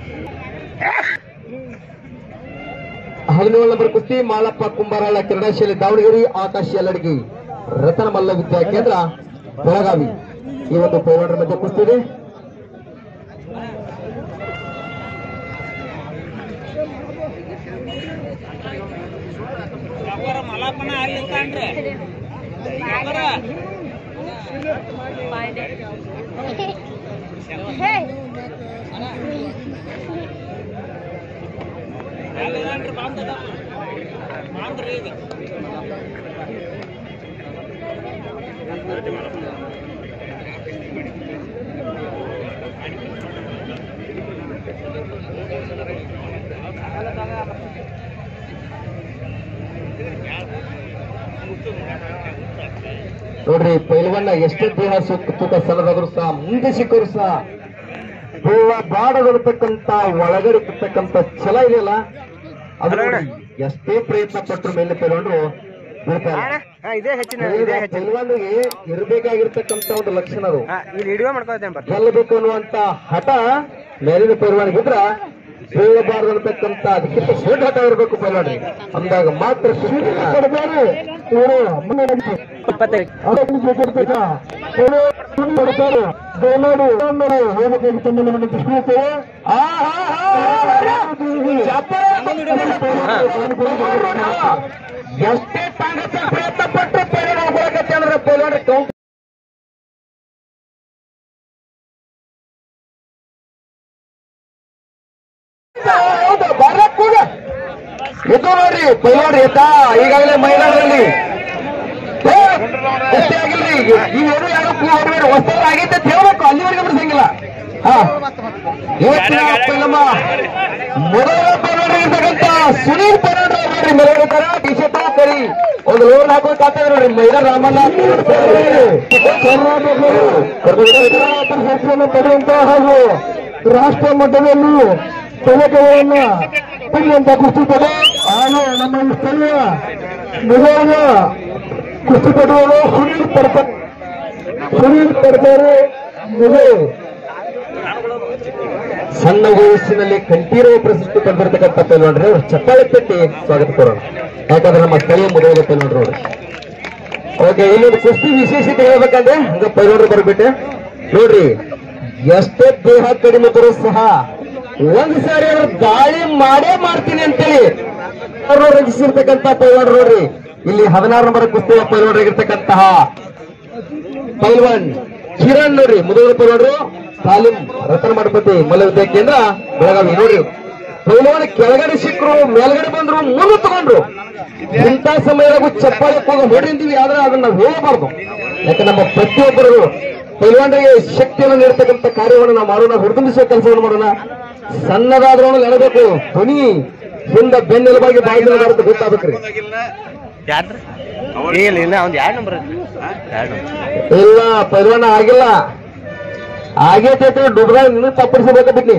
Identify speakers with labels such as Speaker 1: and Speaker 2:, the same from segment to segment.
Speaker 1: ಹದಿನೇಳು ನಂಬರ್ ಕುಸ್ತಿ ಮಾಲಪ್ಪ ಕುಂಬಾರಾಳ ಕ್ರೀಡಾಶಾಲೆ ದಾವಣಗೆರೆ ಆಕಾಶ ಯಲ್ಲಡಿಗೆ ರತನ ಮಲ್ಲ ವಿದ್ಯಾ ಕೇಂದ್ರ ಬೆಳಗಾವಿ ಈ ಒಂದು ಪೈಲವಾನರ ಮಧ್ಯೆ ಕುಸ್ತಿ ಇದೆ
Speaker 2: ಮಲಾಪನ ಅಲ್ಲಿರ್ತಾನ್ರಿ ಅಲ್ಲಿದಾನ್ರಿ ಬಾಂಧದ ಬಾಂಧ್ರಿ ಈಗ
Speaker 1: ನೋಡ್ರಿ ಪೈಲ್ವನ್ನ ಎಷ್ಟೇ ದೇಹ ಸುತ್ತ ತೂಕ ಸಣ್ಣದಾದ್ರು ಸಹ ಮುಂದೆ ಸಿಕ್ಕರು ಸಹ ದೇಹ ಬಾಡದಿರ್ತಕ್ಕಂತ ಒಳಗಡೆ ಇರ್ತಕ್ಕಂತ ಛಲ ಇದೆಯಲ್ಲ ಅದು ನೋಡಿ, ಎಷ್ಟೇ ಪ್ರಯತ್ನ ಪಟ್ಟರು ಮೇಲೆ ಪೈಲ್ವಾನರು ಬೀಳ್ತಾರೆ
Speaker 3: ಇದೇ ಹೆಚ್ಚಿನ ಇದೇ ಹೆಚ್ಚಿನ
Speaker 1: ಪೈಲ್ವಾನಿಗೆ ಇರಬೇಕಾಗಿರ್ತಕ್ಕಂತ ಒಂದು ಲಕ್ಷಣ ಅದು
Speaker 3: ಹಾ, ಇಲ್ಲಿ ವಿಡಿಯೋ ಮಾಡ್ಕೊಳ್ತೇನೆ ಬರ್ತೀನಿ
Speaker 1: ಗೆಲ್ಲಬೇಕು ಅನ್ನುವಂತ ಹಠ ಮೇಲಿನ ಪೈಲ್ವಾನಿಗೆ ಇದ್ರ ಬೀಳಬಾರ್ದು ಅಂತಕ್ಕಂತ ಅದಕ್ಕಿಂತ ದೊಡ್ಡ ಹಠ ಇರಬೇಕು ಪೈಲ್ವಾನಿ ಅಂದಾಗ ಮಾತ್ರ ಇವರು
Speaker 3: ಇಪ್ಪತ್ತೈದು
Speaker 1: ಎಷ್ಟೇ ತಾಗತ್ತ ಪ್ರಯತ್ನ ಪಟ್ಟು ಪೈಲವಾನ ಹೋಗತ್ತೆ ಅಂದ್ರೆ ಪೈಲವಾನ ಕೌಂಟ್ ಹೌದು, ಬರಕ್ ಕೂಡ. ಇದು ನೋಡ್ರಿ ಪೈಲವಾನ ಎದ್ದ ಈಗಾಗಲೇ ಮಹಿಳೆಯರಲ್ಲಿ ಏ, ಅಷ್ಟೇ ಆಗಿಲ್ರಿ ಇವೇನು ಯಾರು ಹೊರಬೇಡ ಹೊಸದಾಗಿ ಆಗಿದ್ದೆ ಅಂತ ಹೇಳ್ಬೇಕು ಅಲ್ಲಿವರೆಗೆ ಬಿಡಿಸಂಗಿಲ್ಲ ಹಾ ಇವತ್ತಿನ ನಮ್ಮ ಮೊದಲ ಪೈಲವಾನ ಇರ್ತಕ್ಕಂಥ ಸುನೀಲ್ ಪೈಲವಾನ ನೋಡ್ರಿ ಮೆರವಣಿಗೆ ಟಿ ಶರ್ಟ್ ಕರಿ ಒಂದು ಲೋನ್ ಹಾಕೋ ಕಾತ ನೋಡ್ರಿ ಮೈರ ರಾಮಣ್ಣ ಹೆಸರನ್ನು ಪಡೆಯುವಂತ ಹಾಗೂ ರಾಷ್ಟ್ರ ಮಟ್ಟದಲ್ಲಿ ಪದಕಗಳನ್ನ ಪಡೆಯುವಂತ ಕುಸ್ತಿಪಟು ಹಾಗೂ ನಮ್ಮ ಈ ಸ್ಥಳೀಯ ನಿಜವಾದ ಕುಸ್ತಿಪಟುಗಳು ಸುನೀಲ್ ಪಡ್ಕ ಸುನೀಲ್ ಪಡ್ತಾರೆ ಸಣ್ಣ ವಯಸ್ಸಿನಲ್ಲಿ ಕಂಠೀರವ ಪ್ರಶಸ್ತಿ ಪಡೆದಿರ್ತಕ್ಕಂಥ ಪೈಲ್ವಾನ್ರಿ ಅವ್ರು ಚಪ್ಪಾಳೆ ಪೆಟ್ಟಿ ಸ್ವಾಗತ ಕೊಡೋಣ ಯಾಕಂದ್ರೆ ನಮ್ಮ ಸ್ಥಳೀಯ ಮುರಿಯೋದ ಪೈಲ್ವಾನ್ರು ಅವರು ಓಕೆ ಇಲ್ಲೊಂದು ಕುಸ್ತಿ ವಿಶೇಷತೆ ಹೇಳ್ಬೇಕಂದ್ರೆ ಹಂಗ ಪೈಲ್ವಾನ್ರು ಬರ್ಬಿಟ್ಟೆ ನೋಡ್ರಿ ಎಷ್ಟೇ ದೇಹ ಕಡಿಮೆ ಬರೋ ಸಹ ಒಂದ್ ಸಾರಿ ಅವ್ರು ದಾಳಿ ಮಾಡೇ ಮಾಡ್ತೀನಿ ಅಂತೇಳಿ ಅವರು ರಚಿಸಿರ್ತಕ್ಕಂಥ ಪೈಲ್ವಾನ್ರು ನೋಡ್ರಿ ಇಲ್ಲಿ ಹದಿನಾರು ನಂಬರ್ ಕುಸ್ತಿ ಪೈಲ್ವಾನ್ರಾಗಿರ್ತಕ್ಕಂತಹ ಪೈಲ್ವಾನ್ ಕಿರಣ್ ನೋಡ್ರಿ ಮುದುಗರ ಪೈಲ್ವಾನ್ರು ತಾಲೀಮ್ ರತನ ಮಾಡಪತಿ ಮಲ್ಲ ವಿದ್ಯಾ ಕೇಂದ್ರ ಬೆಳಗಾವಿ ನೋಡ್ರಿ ಪೈಲ್ವಾನ್ ಕೆಳಗಡೆ ಸಿಕ್ಕರು ಮೇಲ್ಗಡೆ ಬಂದ್ರು ಮುಂದೆ ತಗೊಂಡ್ರು ಇಂಥ ಸಮಯದಾಗೂ ಚಪ್ಪಾಳೆ ಹೋಗಿ ಹೊಡಿಂತೀವಿ ಆದ್ರೆ ಅದನ್ನ ನಾವು ಹೇಳಬಾರ್ದು ಯಾಕೆ ನಮ್ಮ ಪ್ರತಿಯೊಬ್ಬರು ಪೈಲ್ವಾನರಿಗೆ ಶಕ್ತಿಯನ್ನು ನೀಡತಕ್ಕಂಥ ಕಾರ್ಯವನ್ನು ನಾವು ಮಾಡೋಣ ಹುರಿದುಂಬಿಸುವ ಕೆಲಸವನ್ನು ಮಾಡೋಣ ಸಣ್ಣದಾದ್ರೂ ನೆನಬೇಕು ಧ್ವನಿ ಹಿಂದ ಬೆನ್ನೆಲುಬಾಗಿ ಬಾಯಿ ಬರುತ್ತೆ ಗೊತ್ತಾಗ್ಬೇಕ್ರಿ
Speaker 3: ಯಾರ್ದು ಇಲ್ಲ ಇಲ್ಲ ಅವ್ನು ಎರಡು ನಂಬರ್ ಎರಡು ನಂಬರ್
Speaker 1: ಇಲ್ಲ ಪೈಲ್ವಾನ ಆಗಿಲ್ಲ ಆಗೈತೆ ಡುಬ್ದಾಗ ನಿನ್ನ ತಪ್ಪಿಸ್ಬೇಕು ಬಿಟ್ನಿ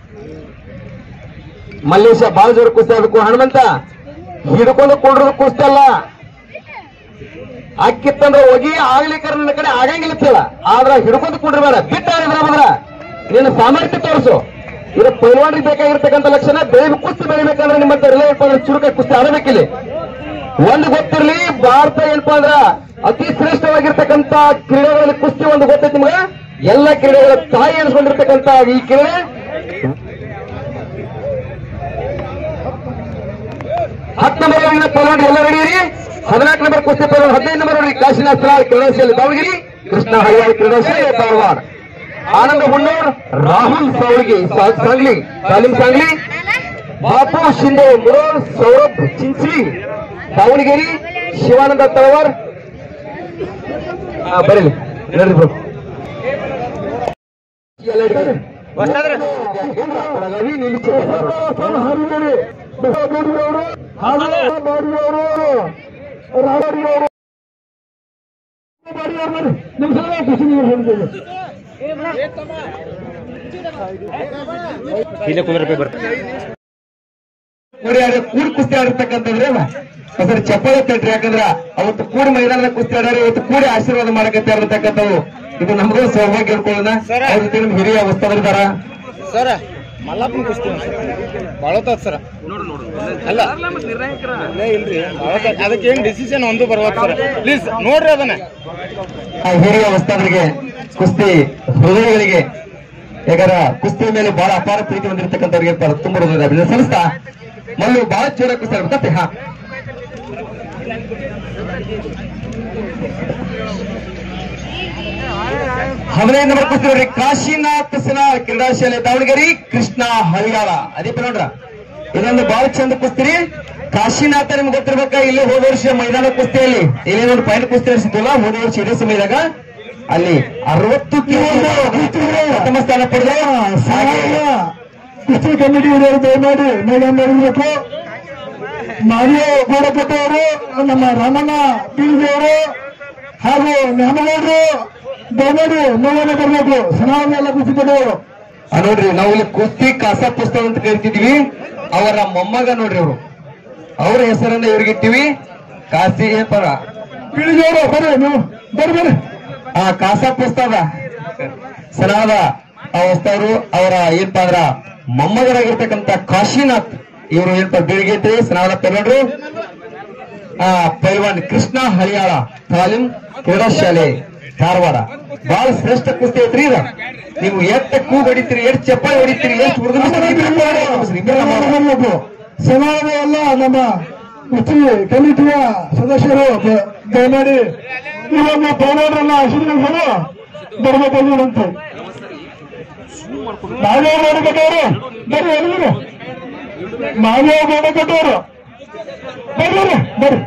Speaker 1: ಮಲ್ಲೇಶ ಬಾಳ ಜೋರು ಕುಸ್ತಿ ಅದಕ್ಕೂ ಹನುಮಂತ ಹಿಡ್ಕೊಂಡು ಕೊಂಡ್ರದು ಕುಸ್ತಿ ಅಲ್ಲ ಅಕ್ಕಿತ್ತಂದ್ರೆ ಹೋಗಿ ಆಗ್ಲಿಕ್ಕಾರ ನನ್ನ ಕಡೆ ಆಗಂಗಿಲ್ಲ ತಿಳ ಆದ್ರ ಹಿಡ್ಕೊಂಡು ಕುಂಡ್ರಿ ಬೇಡ ಬಿಟ್ಟ ಬಂದ್ರ ನಿನ್ನ ಸಾಮರ್ಥ್ಯ ತೋರಿಸು ಇದು ಪೈಲ್ವಾನ್ರಿಗೆ ಬೇಕಾಗಿರ್ತಕ್ಕಂಥ ಲಕ್ಷಣ ಬೆಳೆ ಕುಸ್ತಿ ಬೆಳಿಬೇಕಂದ್ರೆ ನಿಮ್ಮಂತ ರಿಲೇಟ್ ಚುರುಕ ಕುಸ್ತಿ ಆಡಬೇಕಿಲ್ಲಿ ಒಂದು ಗೊತ್ತಿರ್ಲಿ ಭಾರತ ಏನಪ್ಪಾ ಅಂದ್ರ ಅತಿ ಶ್ರೇಷ್ಠವಾಗಿರ್ತಕ್ಕಂತ ಕ್ರೀಡೆಗಳಲ್ಲಿ ಕುಸ್ತಿ ಒಂದು ಗೊತ್ತೈತಿ ನಿಮ್ಗ ಎಲ್ಲ ಕ್ರೀಡೆಗಳ ತಾಯಿ ಎನಿಸ್ಕೊಂಡಿರ್ತಕ್ಕಂತ ಈ ಕ್ರೀಡೆ ಹತ್ತು ನಂಬರ್ ಒಳಗಿನ ಪೈಲ್ವಾನ್ ಎಲ್ಲ ರೆಡಿರಿ ಹದಿನಾಲ್ಕು ನಂಬರ್ ಕುಸ್ತಿ ಪೈಲ್ವಾನ್ ಹದಿನೈದು ನಂಬರ್ ಒಳಗೆ ಕಾಶಿನಾಥ್ ಸಲಾಲ್ ಕ್ರೀಡಾಶಾಲೆ ದಾವಣಗೆರೆ ಕೃಷ್ಣ ಹಳ್ಯಾಳ್ ಕ್ರೀಡಾಶಾಲೆ ಧಾರವಾಡ ಆನಂದ ಹುಣ್ಣೂರ್ ರಾಹುಲ್ ಸಾವಳಿಗೆ ಸಾ- ಸಾಂಗ್ಲಿ ತಾಲೀಮ್ ಸಾಂಗ್ಲಿ ಬಾಪು ಶಿಂದೆ ಮುರೋಳ್ ಸೌರಭ್ ಚಿಂಚ್ಲಿ ದಾವಣಗೆರೆ ಶಿವಾನಂದ ತಳವಾರ್ ಆ, ಬರೀಲಿ ನಡ್ರಿ bro. ಎಲ್ಲ ಹಿಡ್ಕೊರಿ.
Speaker 3: ಹೊಸ್ತಾದ್ರೆ
Speaker 1: ಬೆಳಗಾವಿ ನಿಲ್ಲಿಸಿ.
Speaker 3: ಇಲ್ಲೇ ಕುಂದ್ರ ರೂಪಾಯಿ ಬರ್ತದೆ
Speaker 1: ನೋಡಿ ಅದು ಕೂಡಿ ಕುಸ್ತಿ ಆಡಿರ್ತಕ್ಕಂಥದ್ರೆ ಸರ್ ಚಪ್ಪಾಳೆ ತಟ್ರಿ ಯಾಕಂದ್ರ ಅವತ್ತು ಕೂಡಿ ಮೈದಾನ ಕುಸ್ತಿ ಆಡ್ಯಾರ ಇವತ್ತು ಕೂಡಿ ಆಶೀರ್ವಾದ ಮಾಡಕತ್ತೆ ಇರತಕ್ಕಂಥವು ಇದು ನಮಗೂ ಸೌಭಾಗ್ಯ ಹೇಳ್ಕೊಳ್ಳೋಣ ಅವ್ರ ಜೊತೆ ನಿಮ್ ಹಿರಿಯ ವಸ್ತುಗಳಿದಾರ
Speaker 3: ಸರ್ ಮಲ್ಲಾಪನ ಕುಸ್ತಿ ಭಾಳ ಹೊತ್ತಾತ್ ಸರ್ ಅಲ್ಲ ಇಲ್ಲೇ ಇಲ್ರಿ ಭಾಳ ಹೊತ್ತಾತ್. ಅದಕ್ಕೆ ಏನ್ ಡಿಸಿಷನ್ ಒಂದು ಬರ್ಬೇಕು ಸರ್ ಪ್ಲೀಸ್ ನೋಡ್ರಿ ಅದನ್ನ
Speaker 1: ಆ ಹಿರಿಯ ವಸ್ತಾದರಿಗೆ ಕುಸ್ತಿ ಹೃದಯಗಳಿಗೆ ಯಾಕಂದ್ರ ಕುಸ್ತಿ ಮೇಲೆ ಬಹಳ ಅಪಾರ ಪ್ರೀತಿ ಹೊಂದಿರತಕ್ಕಂಥವ್ರಿಗೆ ಪ- ತುಂಬ ಹೃದಯದ ಅಭಿನಂದನೆ ಸಲ್ಲಿಸ್ತಾ ಮಲ್ಲು ಬಹಳ ಜೋರ ಕುಸ್ತಿ ಆಡ್ಬೇಕು ಹಾ ಹದಿನೈದು ನಂಬರ್ ಕುಸ್ತಿ ನೋಡ್ರಿ ಕಾಶಿನಾಥ್ ಸನ ಕ್ರೀಡಾ ಶಾಲೆ ದಾವಣಗೆರೆ ಕೃಷ್ಣ ಹಳಿಯಾಳ ಅದೀಪ ನೋಡ್ರ ಇದೊಂದು ಬಹಳ ಚಂದ ಕುಸ್ತಿ ರೀ ಕಾಶಿನಾಥ ನಿಮ್ಗೆ ಗೊತ್ತಿರ್ಬೇಕ ಇಲ್ಲಿ ಹೋದ ವರ್ಷ ಮೈದಾನ ಕುಸ್ತಿಯಲ್ಲಿ ಇಲ್ಲಿ ನೋಡಿ ಪಾಯಿಂಟ್ ಕುಸ್ತಿ ನಡೆಸಿದ್ವಲ್ಲ ಹೋದ ವರ್ಷ ಇದೇ ಸಮಯದಾಗ ಅಲ್ಲಿ ಅರವತ್ತು ಕಿಲೋ ಪ್ರಥಮ ಸ್ಥಾನ ಪಡೆದ ಕುಸ್ತಿ ಕಮಿಟಿ ದಯಮಾಡಿ ಮೈದಾನ ನೋಡಬೇಕು ಮಾರಿಯೋ ಗೋಡಪಟ್ಟವರು ನಮ್ಮ ರಾಮಣ್ಣ ಬೀಳ್ದೇವರು ಹಾಗೂ ನೇಮಗೌಡರು ದಯಮಾಡಿ ಮೈದಾನ ಬರಬೇಕು ಸನಾವಣಿ ಎಲ್ಲ ಕುಸ್ತಿ ಪಡೆಯವರು ನೋಡ್ರಿ ನಾವು ಇಲ್ಲಿ ಕುಸ್ತಿ ಕಾಸ ಪುಸ್ತಕ ಅಂತ ಕರಿತಿದ್ವಿ ಅವರ ಮೊಮ್ಮಗ ನೋಡ್ರಿ ಅವರು ಅವ್ರ ಹೆಸರನ್ನ ಇವ್ರಿಗೆ ಇಟ್ಟಿವಿ ಕಾಸಿ ಪರ ಬೀಳಿದವರು ಬರ್ರಿ ನೀವು ಬರ್ರಿ ಬರ್ರಿ ಆ ಕಾಸ ಪುಸ್ತಕ ಸನಾದ ಆ ವಸ್ತವರು ಅವರ ಏನಪ್ಪಾ ಅಂದ್ರ ಮೊಮ್ಮಗರಾಗಿರ್ತಕ್ಕಂಥ ಕಾಶಿನಾಥ್ ಇವರು ಏನಪ್ಪಾ ಬೀಳಿಗೆ ಸನಾದ ಪೆಲ್ಲರು ಆ ಪೈಲ್ವಾನ್ ಕೃಷ್ಣ ಹಳಿಯಾಳ ತಾಲೀಮ್ ಕ್ರೀಡಾ ಶಾಲೆ ಧಾರವಾಡ ಬಹಳ ಶ್ರೇಷ್ಠ ಕುಸ್ತಿ ಐತ್ರಿ ಇದ ನೀವು ಎತ್ತ ಕೂಗ್ ಹೊಡಿತೀರಿ ಎಷ್ಟು ಚಪ್ಪಾಳಿ ಹೊಡಿತೀರಿ ಎಷ್ಟು ಹುಡುಗರು ಸಮಾಜ ಎಲ್ಲ ನಮ್ಮ ಕುಸ್ತಿ ಕಮಿಟಿಯ ಸದಸ್ಯರು ಬ- ದಯಮಾಡಿ ಈ ಒಂದು ಪೌರರೆಲ್ಲ ಆಶೀರ್ವಾದಗಳು ಬರಬೇಕಾಗಿರಂತೆ ನಾವೇ ಮಾಡಿಕೊಟ್ಟವರು ಬರ್ರಿ ಎಲ್ಲರೂ ನಾವೇ ಮಾಡಿಕೊಟ್ಟವರು ಬರ್ರಿ ಬರ್ರಿ, ಬರ್ರಿ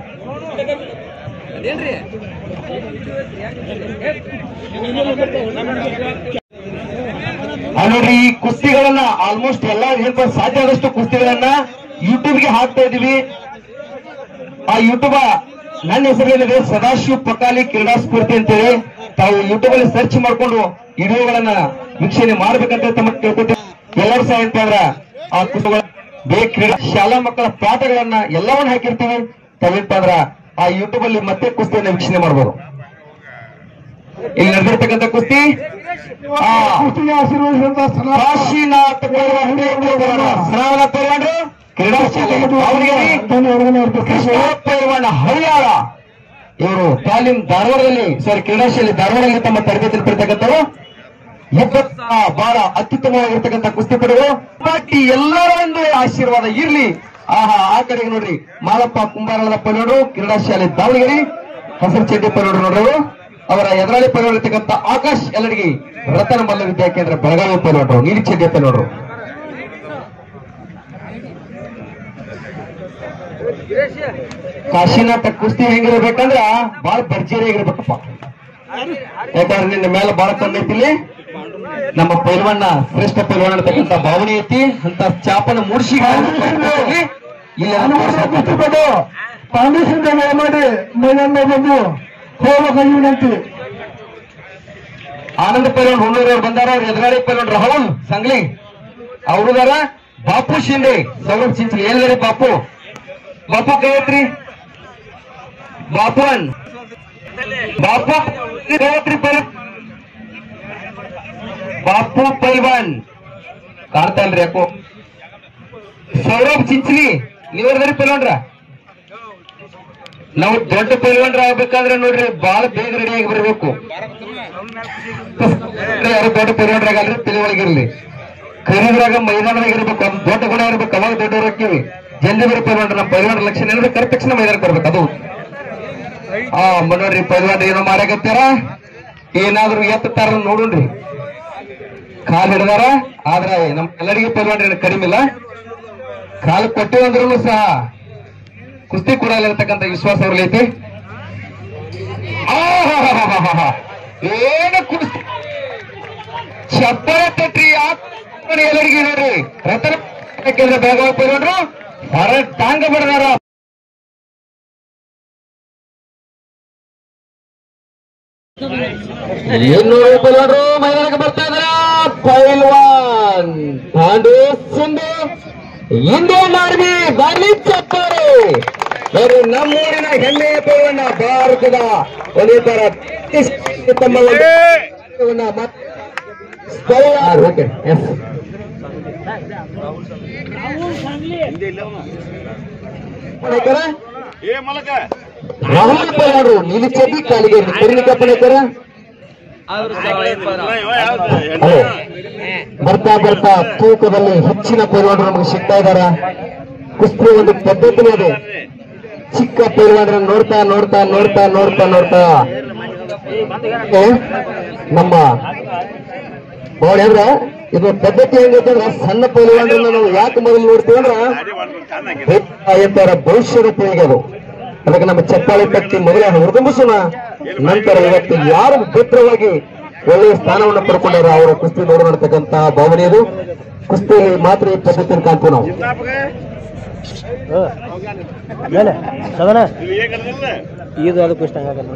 Speaker 1: ಆ ನೋಡ್ರಿ ಈ ಕುಸ್ತಿಗಳನ್ನ ಆಲ್ಮೋಸ್ಟ್ ಎಲ್ಲಾ ಏನಪ್ಪ ಸಾಧ್ಯ ಆದಷ್ಟು ಕುಸ್ತಿಗಳನ್ನ ಯೂಟ್ಯೂಬ್ಗೆ ಹಾಕ್ತಾ ಇದೀವಿ ಆ ಯೂಟ್ಯೂಬ್ ನನ್ನ ಹೆಸರೇನಿದೆ ಸದಾಶಿವ ಪಕಾಲಿ ಕ್ರೀಡಾ ಸ್ಫೂರ್ತಿ ಅಂತೇಳಿ ತಾವು ಯೂಟ್ಯೂಬ್ ಅಲ್ಲಿ ಸರ್ಚ್ ಮಾಡ್ಕೊಂಡು ವಿಡಿಯೋಗಳನ್ನ ವೀಕ್ಷಣೆ ಮಾಡ್ಬೇಕಂತ ತಮ್ಮ ಕೇಳ್ಕೊತೀವಿ ಎಲ್ಲರೂ ಸಹ ಏನಪ್ಪ ಅಂದ್ರ ಆ ಕುಸ್ತಿಗಳ ಬೇರೆ ಕ್ರೀಡಾ ಶಾಲಾ ಮಕ್ಕಳ ಪಾಠಗಳನ್ನ ಎಲ್ಲವನ್ನ ಹಾಕಿರ್ತೀವಿ ತಾವೇನಪ್ಪ ಅಂದ್ರ ಆ ಯೂಟ್ಯೂಬ್ ಅಲ್ಲಿ ಮತ್ತೆ ಕುಸ್ತಿಯನ್ನ ವೀಕ್ಷಣೆ ಮಾಡ್ಬೋದು ಇಲ್ಲಿ ನಡೆದಿರ್ತಕ್ಕಂಥ ಕುಸ್ತಿ ಆ
Speaker 4: ಕುಸ್ತಿಗೆ ಆಶೀರ್ವದಿಸಿದಂತ ಸಲಹಾ
Speaker 1: ಕಾಶಿನಾಥ್ ಸ್ನಾನ ಪೈಲ್ವಾನ್ರು ಕ್ರೀಡಾ ಶಾಲೆ ದಾವಣಗೆರೆ ಕೃಷ್ಣ ಪೈಲ್ವಾನ ಹರಿಯಾಣ ಇವರು ತಾಲೀಮ್ ಧಾರವಾಡದಲ್ಲಿ ಸಾರಿ ಕ್ರೀಡಾ ಶಾಲೆ ಧಾರವಾಡದಲ್ಲಿ ತಮ್ಮ ತರಬೇತಿ ಪಡಿತಕ್ಕಂಥವ್ರು ಇಪ್ಪತ್ತ ಬಹಳ ಅತ್ಯುತ್ತಮವಾಗಿರ್ತಕ್ಕಂಥ ಕುಸ್ತಿಪಟುಗಳು ಬಾಕಿ ಎಲ್ಲರ ಒಂದು ಆಶೀರ್ವಾದ ಇರ್ಲಿ ಆಹಾ ಆ ಕಡೆಗೆ ನೋಡ್ರಿ ಮಾಲಪ್ಪ ಕುಂಬಾರಳದ ಪೈಲೋಡು ಕ್ರೀಡಾ ಶಾಲೆ ದಾವಣಗೆರೆ ಹಸಿರು ಚಡ್ಡಿ ಪೈಲೋಡು ನೋಡ್ರು ಅವರ ಎದುರಾಳಿ ಪೈಲೋಡ್ ಇರ್ತಕ್ಕಂಥ ಆಕಾಶ್ ಎಲ್ಲರಿಗೆ ರತನ ಮಲ್ಲ ವಿದ್ಯಾ ಕೇಂದ್ರ ಬೆಳಗಾವಿ ಪೈಲೋಡ್ರು ನೀಲಿ ಚಡ್ಡಿ ಪೈಲೋಡ್ರು ಕಾಶಿನಾಥ ಕುಸ್ತಿ ಹೆಂಗಿರ್ಬೇಕಂದ್ರ ಬಹಳ ಭರ್ಜರಿ ಆಗಿರ್ಬೇಕಪ್ಪ ಯಾಕಂದ್ರೆ ನಿನ್ನ ಮೇಲೆ ಬಹಳ ಕಮ್ಮಿ ಐತಿ ಇಲ್ಲಿ ನಮ್ಮ ಪೈಲ್ವಣ್ಣ ಶ್ರೇಷ್ಠ ಪೈಲ್ವಾನ್ ಅಂತಕ್ಕಂಥ ಭಾವನೆ ಐತಿ ಅಂತ ಚಾಪನ ಮೂಡಿಸಿ ಇಲ್ಲಿ
Speaker 4: ಕುಸ್ತಿಪಟು ಪಾಂಡೇಶಿಂದ ಮಾಡಿ ಮೈದಾನ ಬಂದು ಹೋಗಬೇಕಾಗಿ ವಿನಂತಿ
Speaker 1: ಆನಂದ ಪೈಲ್ವಾನ್ ಹುಣ್ಣೂರವ್ರು ಬಂದಾರ ಅವ್ರ ಎದುರಾಳಿ ಪೈಲ್ವಾನ್ ರಾಹುಲ್ ಸಂಗ್ಲಿ ಅವ್ರದಾರ ಬಾಪು ಶಿಂದೆ ಸೌರಭ್ ಚಿಂಚಲಿ ಏನಿದಾರೆ ಬಾಪು ಬಾಪು ಕೈ ಐತ್ರಿ ಬಾಪುವನ್ ಬಾಪು ಕೈ ಐತ್ರಿ ಪೈಲ್ವಾನ್ ಬಾಪು ಪೈಲ್ವಾನ್ ಕಾಣ್ತಾ ಇಲ್ರಿ ಯಾಕೋ ಸೌರಭ್ ಚಿಂಚಲಿ ನೀವ್ರದ್ರಿ ಪೈಲ್ವಾನ್ರ ನಾವು ದೊಡ್ಡ ಪೈಲ್ವಾನ್ರ ಆಗ್ಬೇಕಾದ್ರೆ ನೋಡ್ರಿ ಬಾಳ ಬೇಗ ರೆಡಿ ಆಗಿ ಬರ್ಬೇಕು ಯಾರು ದೊಡ್ಡ ಪೈಲ್ವಾನ್ರಾಗಲ್ರಿ ತಿಳಿವಳಿಗಿರ್ಲಿ ಖರೀದ್ರಾಗ ಮೈದಾನದಾಗ ಇರ್ಬೇಕು ಅದು ದೊಡ್ಡ ಗುಣ ಇರ್ಬೇಕು ಅವಾಗ ದೊಡ್ಡವ್ರು ಹಾಕಿವಿ ಜಲ್ದಿ ಬರೋ ಪೈಲ್ವಾನ್ರ ನಮ್ಮ ಪೈಲ್ವಾನ್ ಲಕ್ಷಣ ಏನಿದೆ ಕರೆದ ತಕ್ಷಣ ಮೈದಾನಕ್ಕೆ ಬರ್ಬೇಕು ಅದು ಆ ಮ- ನೋಡ್ರಿ ಪೈಲ್ವಾನ್ ಏನೋ ಮಾಡಾಕತ್ತಾರ ಏನಾದ್ರು ಎತ್ತಾರ ನೋಡೋಣ್ರಿ ಕಾಲ್ ಹಿಡ್ದಾರ ಆದ್ರ ನಮ್ ಎಲ್ಲರಿಗೂ ಪೈಲ್ವಾನ್ ಏನು ಕಡಿಮೆ ಇಲ್ಲ ಕಾಲು ಕೊಟ್ಟಿವಂದ್ರೂ ಸಹ ಕುಸ್ತಿ ಕೊಡಲ್ಲ ಇರ್ತಕ್ಕಂಥ ವಿಶ್ವಾಸ ಅವ್ರಲ್ಲಿ ಐತಿ ಆಹಾಹಾಹಾಹಾ. ಏನು ಕುಸ್ತಿ ಚಪ್ಪಳ ತಟ್ರಿ ಯಾಕೆ ಎಲ್ಲರಿಗೆ ನೋಡ್ರಿ ರತನ ಕೇಂದ್ರ ಬೆಳಗಾವಿ ಪೈಲೋಡ್ರು ಹೊರ ಟಾಂಗ ಬಡದಾರ ಇನ್ನೂರು ಪೈಲೋಡ್ರು ಮೈದಾನಕ್ಕೆ ಬರ್ತಾ ಇದಾರ ಪೈಲ್ವಾನ್ ಪಾಂಡು ಸಿಂಧು ಇಂಡಿಯನ್ ಆರ್ಮಿ ಬರ್ಲಿ ಚಪ್ಪಾರೆ ಅವರು ನಮ್ಮೂರಿನ ಹೆಮ್ಮೆಯ ಪೈಲನ್ನ ಭಾರತದ ಒಂದೇ ತರ ತಮ್ಮ ಒಂದು ಮತ್- ಪೈಲ್ವಾನ್, ಓಕೆ, ಎಸ್.
Speaker 2: ರಾಹುಲ್ ಸಾಂಗ್ಲಿ
Speaker 1: ಪಣೇಕರ
Speaker 3: ಏ ಮಲಕ
Speaker 1: ರಾಹುಲ್ ಪೈಲಾಡ್ರು ನೀಲಿ ಚಡ್ಡಿ ಕಾಲಿಗೆ ಕರಿನಿಕ ಪಣೇಕರ ಹಲೋ ಬರ್ತಾ ಬರ್ತಾ ತೂಕದಲ್ಲಿ ಹೆಚ್ಚಿನ ಪೈಲ್ವಾನರು ನಮಗೆ ಸಿಗ್ತಾ ಇದಾರ ಕುಸ್ತಿ ಒಂದು ಪದ್ಧತಿನೇ ಅದು ಚಿಕ್ಕ ಪೈಲ್ವಾನರ ನೋಡ್ತಾ ನೋಡ್ತಾ ನೋಡ್ತಾ ನೋಡ್ತಾ ನೋಡ್ತಾ ಏ, ನಮ್ಮ ನೋಡಿ ಅಂದ್ರ ಇದು ಪದ್ಧತಿ ಹೆಂಗೈತಂದ್ರ ಸಣ್ಣ ಪೈಲ್ವಾನರನ್ನ ನಾವು ಯಾಕೆ ಮೊದಲು ನೋಡ್ತೀವಿ ಅಂದ್ರ ಎತ್ತರ ಭವಿಷ್ಯದ ಪೀಳಿಗೆ ಅದು ಅದಕ್ಕೆ ನಮ್ಮ ಚಪ್ಪಾಳೆ ತಟ್ಟಿ ಮೊದಲೇ ಹುರಿದುಂಬಿಸೋಣ ನಂತರ ಇವತ್ತು ಯಾರು ಭದ್ರವಾಗಿ ಒಳ್ಳೆಯ ಸ್ಥಾನವನ್ನು ಪಡ್ಕೊಂಡಾರ ಅವರ ಕುಸ್ತಿ ನೋಡೋಣ ಅಂತಕ್ಕಂತಹ ಭಾವನೆ ಇದು ಕುಸ್ತಿಯಲ್ಲಿ ಮಾತ್ರ ಈ ಪದ್ಧತಿಯನ್ನು ಕಾಣ್ತೀವಿ ನಾವು
Speaker 5: ಇದು ಅದಕ್ಕೂ ಇಷ್ಟ ಆಗಲ್ಲ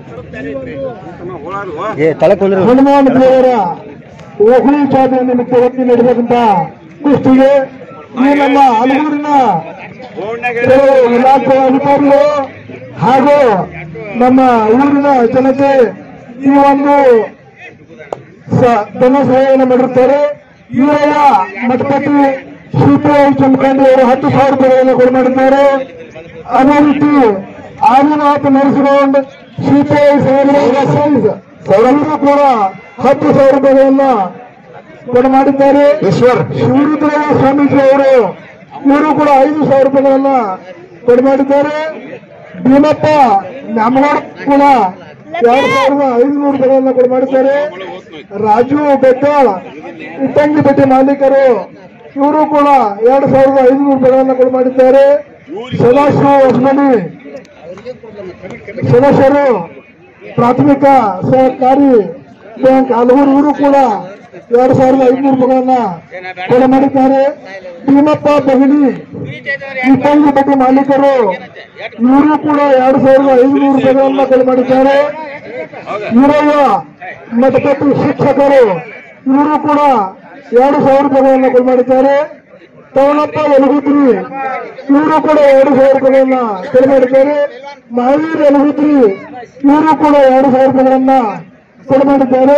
Speaker 5: ಏ ತಲೆ ಕುಂದ್ರೆ
Speaker 4: ಹನುಮಾನ್ ದೇವರ ಓಹಳಿ ಜಾತ್ರೆ ನಿಮಿತ್ತವಾಗಿ ನಡೆದಂತ ಕುಸ್ತಿಗೆ ಈ ನಮ್ಮ ಹಲಗೂರಿನ ಕೆಲವು ಇಲಾಖೆ ಅಧಿಕಾರಿಗಳು ಹಾಗೂ ನಮ್ಮ ಊರಿನ ಜನತೆ ಈ ಒಂದು ಸ- ಧನ ಸಹಾಯವನ್ನು ಮಾಡಿರುತ್ತಾರೆ ಇವರ ಮಠಪತಿ ಸಿಪಿಐ ಚಂದ್ರಕಾಂತಿ ಅವರು ಹತ್ತು ಸಾವಿರ ರೂಪಾಯಿಗಳನ್ನು ಕೊಡು ಮಾಡಿದ್ದಾರೆ ಅದೇ ರೀತಿ ಆದಿನಾಥ್ ನರಸಿಂಹಗೌಡ್ ಸಿಪಿಐ ಸೌರವರು ಕೂಡ ಹತ್ತು ಸಾವಿರ ರೂಪಾಯಿಗಳನ್ನ ಕೊಡು ಮಾಡಿದ್ದಾರೆ
Speaker 1: ಈಶ್ವರ್
Speaker 4: ಶಿವರುದ್ರಯ್ಯ ಸ್ವಾಮೀಜಿ ಅವರು ಇವರು ಕೂಡ ಐದು ಸಾವಿರ ರೂಪಾಯಿಗಳನ್ನ ಕೊಡು ಮಾಡಿದ್ದಾರೆ ಭೀಮಪ್ಪ ನ್ಯಾಮಗೌಡ ಕೂಡ ಎರಡು ಸಾವಿರದ ಐದುನೂರು ರೂಪಾಯಿಗಳನ್ನ ಕೊಡು ಮಾಡಿದ್ದಾರೆ ರಾಜು ಬೆಟ್ಟಾಳ್ ಇಟ್ಟಂಗಿ ಬೆಟ್ಟಿ ಮಾಲೀಕರು ಇವರು ಕೂಡ ಎರಡು ಸಾವಿರದ ಐದುನೂರು ರೂಪಾಯಿಗಳನ್ನ ಕೊಡು ಮಾಡಿದ್ದಾರೆ ಸದಾಶಿವ ಹೊಸಮನಿ ಸದಸ್ಯರು ಪ್ರಾಥಮಿಕ ಸಹಕಾರಿ ಬ್ಯಾಂಕ್ ಹಲವರು ಇವರು ಕೂಡ ಎರಡು ಸಾವಿರದ ಐದುನೂರು ರೂಪಾಯಿಗಳನ್ನ ಕೊಡು ಮಾಡಿದ್ದಾರೆ ಭೀಮಪ್ಪ ಬಹಿಣಿ ಇಟ್ಟಂಗಿ ಬೆಟ್ಟಿ ಮಾಲೀಕರು ಇವರು ಕೂಡ ಎರಡು ಸಾವಿರದ ಐದುನೂರು ರೂಪಾಯಿಗಳನ್ನ ಕೊಡು ಮಾಡಿದ್ದಾರೆ ಇವರಯ್ಯ ಮಠಪತಿ ಶಿಕ್ಷಕರು ಇವರು ಕೂಡ ಎರಡು ಸಾವಿರ ರೂಪಾಯಿಗಳನ್ನ ಕೊಡು ಮಾಡಿದ್ದಾರೆ ತವನಪ್ಪ ಯಲಗುತ್ರಿ ಇವರು ಕೂಡ ಎರಡು ಸಾವಿರ ರೂಪಾಯಿಗಳನ್ನ ಕೊಡು ಮಾಡಿದ್ದಾರೆ ಮಹಾವೀರ್ ಯಲಗುತ್ರಿ ಇವರು ಕೂಡ ಎರಡು ಸಾವಿರ ರೂಪಾಯಿಗಳನ್ನ ಕೊಡು ಮಾಡಿದ್ದಾರೆ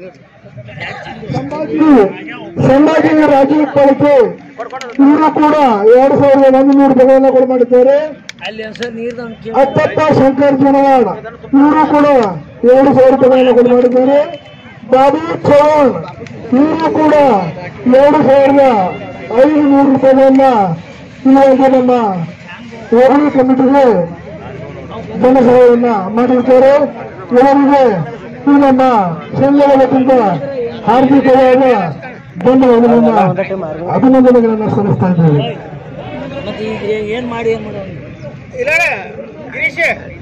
Speaker 4: ಸಂಭಾಜಿ ಸಂಭಾಜಿ ರಾಜೀವ್ ಪಾಲಿಕೆ ಇವರು ಕೂಡ ಎರಡು ಸಾವಿರದ ಒಂದು ನೂರು ರೂಪಾಯಿಗಳನ್ನ ಕೊಡು ಮಾಡಿದ್ದಾರೆ
Speaker 2: ಅಲ್ಲಿ ಒಂದ್ಸರಿ ನೀರ್ದು
Speaker 4: ಅತ್ತಪ್ಪ ಶಂಕರ್ ಜನವಾಡ ಇವರು ಕೂಡ ಎರಡು ಸಾವಿರ ರೂಪಾಯಿಗಳನ್ನ ಕೊಡು ಮಾಡಿದ್ದಾರೆ ಬಾಬು ಚೌಹಾಣ್ ಇವರು ಕೂಡ ಎರಡು ಸಾವಿರದ ಐದು ನೂರು ರೂಪಾಯಿಗಳನ್ನ ಇರುವಂತ ನಮ್ಮ ಹೋಬಳಿ ಕಮಿಟಿಗೆ ಧನ ಸಹಾಯವನ್ನ ಮಾಡಿರ್ತಾರೆ ಇವರಿಗೆ ಈ ನಮ್ಮ ಸಂಘದ ವತಿಯಿಂದ ಹಾರ್ದಿಕವಾದ ಧನ್ಯವಾದಗಳನ್ನ ಅಭಿನಂದನೆಗಳನ್ನ ಸಲ್ಲಿಸ್ತಾ ಇದ್ದೇವೆ
Speaker 2: ಮತ್ತೆ ಈಗ ಏನ್ ಮಾಡಿ ಏನ್ ಮಾಡೋಣ
Speaker 3: ಗಿರೀಶ್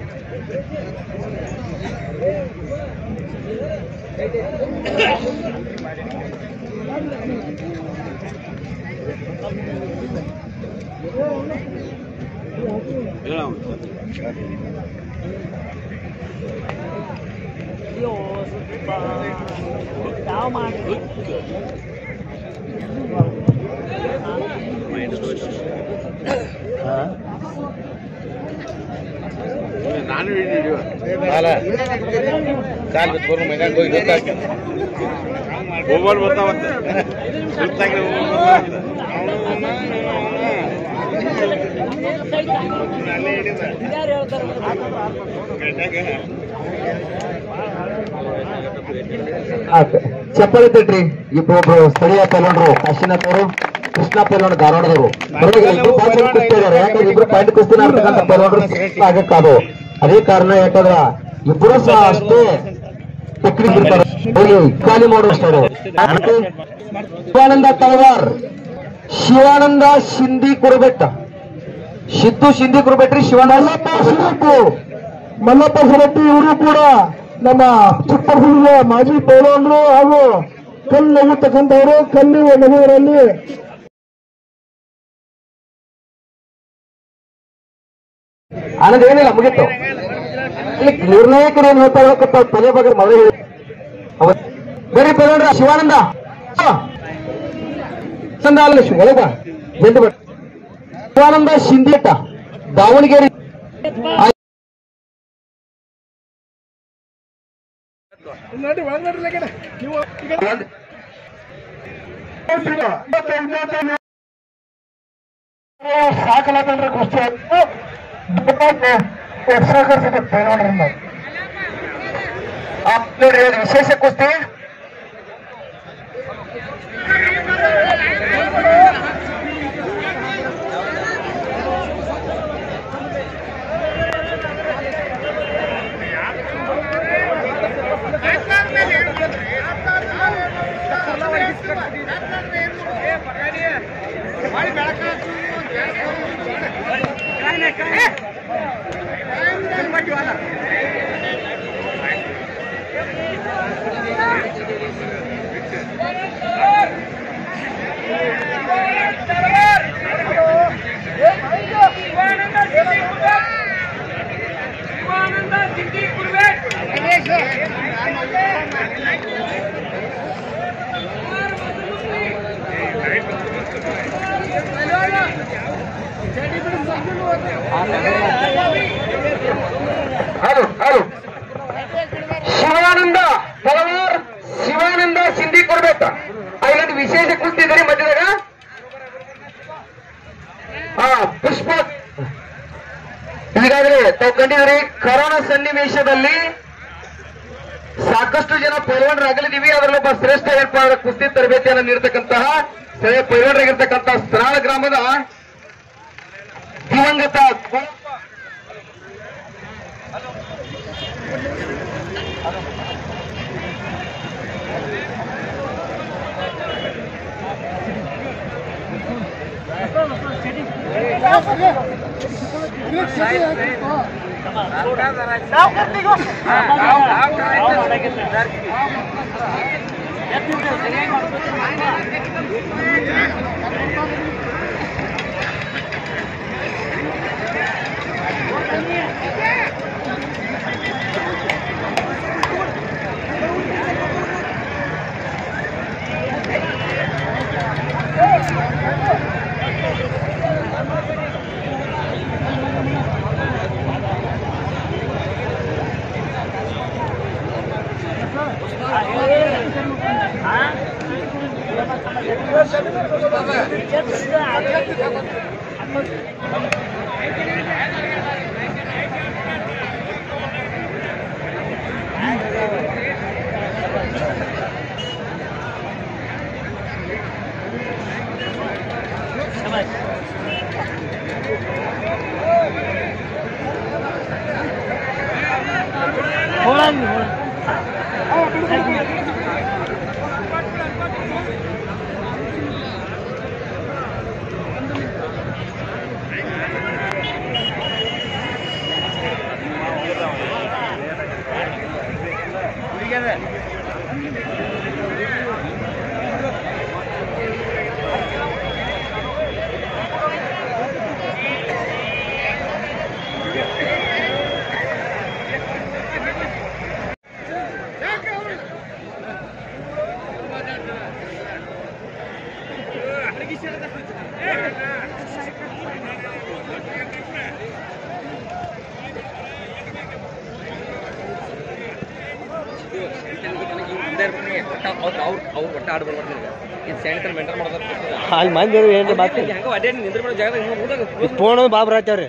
Speaker 2: ಅಯ್ಯೋ ಸ್ವಲ್ಪ ಯಾವ ಮಾಡಿ
Speaker 3: ನಾನು ಕಾಲ ಕಾಲ್ ಬಿಟ್ಟು ಬರೋ ಮಗ ಹೋಗಿ ಗೊತ್ತಾಗ್ತದೆ ಮೊಬೈಲ್ ಬರ್ತಾವಂತೆ ಗೊತ್ತಾಗಿಲ್ಲ
Speaker 2: ಯಾರು ಹೇಳ್ತಾರೆ
Speaker 1: ಆಯ್ತು. ಚಪ್ಪಾಳೆ ತಟ್ರಿ ಇಬ್ಬೊಬ್ರು ಸ್ಥಳೀಯ ಪೈಲವಾನರು ಕಾಶಿನಾಥ್ ಅವರು ಕೃಷ್ಣ ಪೈಲವಾನ ಧಾರವಾಡದವರು ಪರವಾಗಿಲ್ಲ ಇಬ್ರು ಭಾಳ ಚಂದ ಕುಸ್ತಿ ಇದಾರೆ ಯಾಕಂದ್ರೆ ಇಬ್ರು ಪಾಯಿಂಟ್ ಕುಸ್ತಿನ ಆಡ್ತಕ್ಕಂಥ ಪೈಲವಾನರು ಆಗಕ್ಕಾದು ಅದೇ ಕಾರಣ ಯಾಕಂದ್ರ ಇಬ್ರು ಸಹ ಅಷ್ಟೇ ಟೆಕ್ನಿಕ್ ಇರ್ತಾರೆ ಹೋಗಿ ಖಾಲಿ ಮಾಡುವಷ್ಟರು ಶಿವಾನಂದ ತಳವಾರ್ ಶಿವಾನಂದ ಶಿಂದಿ ಕುರುಬೆಟ್ಟ ಸಿದ್ದು ಶಿಂದಿ ಕುರುಬೆಟ್ರಿ ಶಿವಾನಂದ
Speaker 4: ಶಿರಟ್ಟು ಮಲ್ಲಪ್ಪ ಶಿರಟ್ಟಿ ಇವರು ಕೂಡ ನಮ್ಮ ಚಿಕ್ಕಪುರದ ಮಾಜಿ ಪೈಲವಾನರು ಹಾಗೂ ಕಲ್ಲು ನಗುತ್ತಕ್ಕಂಥವರು ಕಲ್ಲು ನಗುವರಲ್ಲಿ
Speaker 1: ಆನಂದ್ ಏನಿಲ್ಲ ಮುಗಿತು ಇಲ್ಲಿ ನಿರ್ಣಾಯಕರು ಏನ್ ಹೇಳ್ತಾ ಹೇಳಕತ್ತ ತಲೆ ಬಗ್ಗೆ ಮೊದಲೇ ಹೇಳಿ ಅವತ್ ಬೇರೆ ಪೇರೋಡ್ರ ಶಿವಾನಂದ ಹಾ. ಚಂದ ಅಲ್ಲ ಶಿವ ಒಳಗ ಎಂದು ಬಿಟ್ಟು ಶಿವಾನಂದ ಶಿಂದೇಟ ದಾವಣಗೆರೆ ಆ-
Speaker 4: ಸಾಕಲಾದ್ರೆ ಕುಸ್ತಿ ಎಕ್ಸ್ಟ್ರಾ ಸಿಗುತ್ತೆ ನೋಡ್ರಿ
Speaker 1: ನೋಡ್ರಿ ಇದು ವಿಶೇಷ ಕುಸ್ತಿ ಹಲೋ ಹಲೋ ಶಿವಾನಂದ ತಲವಾರ್ ಶಿವಾನಂದ ಸಿಂಧಿ ಕೊಡ್ಬೇಕ ಇಲ್ಲೊಂದು ವಿಶೇಷ ಕುಸ್ತಿದ್ದೀರಿ ಮಧ್ಯದಾಗ ಹಾ ಪುಷ್ಪ ಈಗಾಗಲೇ ತಾವು ಕಂಡಿದ್ರಿ ಕರೋನಾ ಸನ್ನಿವೇಶದಲ್ಲಿ ಸಾಕಷ್ಟು ಜನ ಪೈಲ್ವಾನರಾಗಲಿದ್ದೀವಿ ಅದರಲ್ಲೊಬ್ಬ ಶ್ರೇಷ್ಠ ಏರ್ಪಾಡ ಕುಸ್ತಿ ತರಬೇತಿಯನ್ನು ನೀಡತಕ್ಕಂತಹ ಸ್ಥಳೀಯ ಪೈಲ್ವಾನರಾಗಿರ್ತಕ್ಕಂತಹ ಸ್ನಾಳ ಗ್ರಾಮದ ದಿವಂಗತ ಗೋಪ
Speaker 5: ಅಲ್ಲಿ ಮಂದಿ ಏನು ಮಾತು ಫೋನ್ ಬಾಬ್ರ ಹಚ್ಚಾವ್ರಿ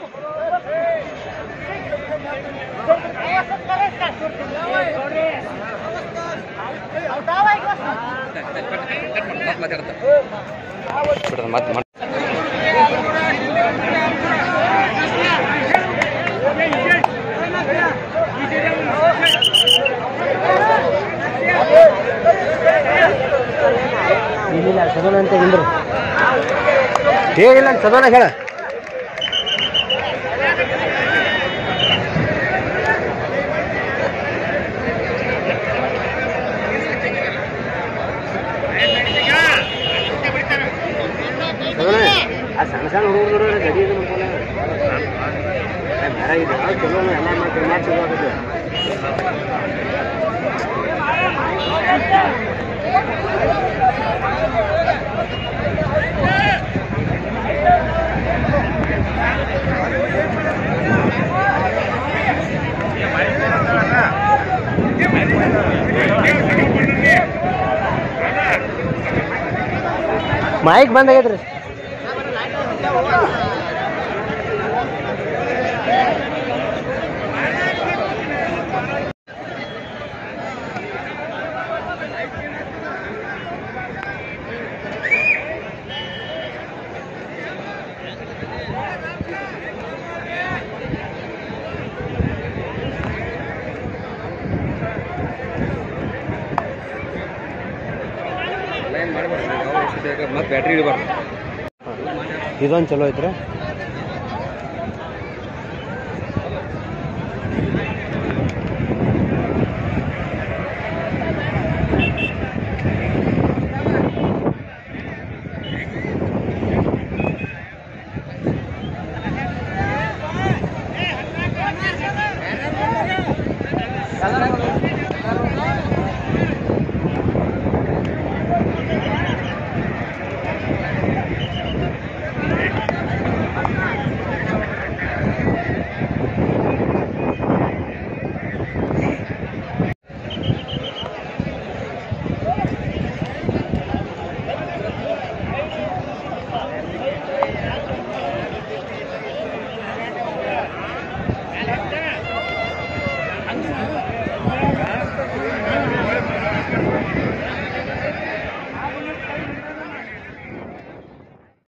Speaker 5: ಮತ್ತೆ ಇಲ್ಲ ಸದನ ಅಂತ ಇಂದ್ರು ಹೇಳಿಲ್ಲ ಸದನ ಹೇಳ ಸದನ ಆ ಸಣ್ಣ ಸಣ್ಣ ಹುಡುಗರು ಗಡಿ ಇದು ನಂಬೋಲ ಬೇರೆ ಇದೆ ಯಾವ್ದು ಚಲೋ ಎಲ್ಲ ಮಾಡಿ ಮಾಡಿ ಚಲೋ ಆಗುತ್ತೆ ಮೈಕ್ ಬಂದಾಗೈತ್ರಿ
Speaker 3: ಬ್ಯಾಟ್ರಿ ಇಡಬಾರ್ದು
Speaker 5: ಇದೊಂದು ಚಲೋ ಐತ್ರಿ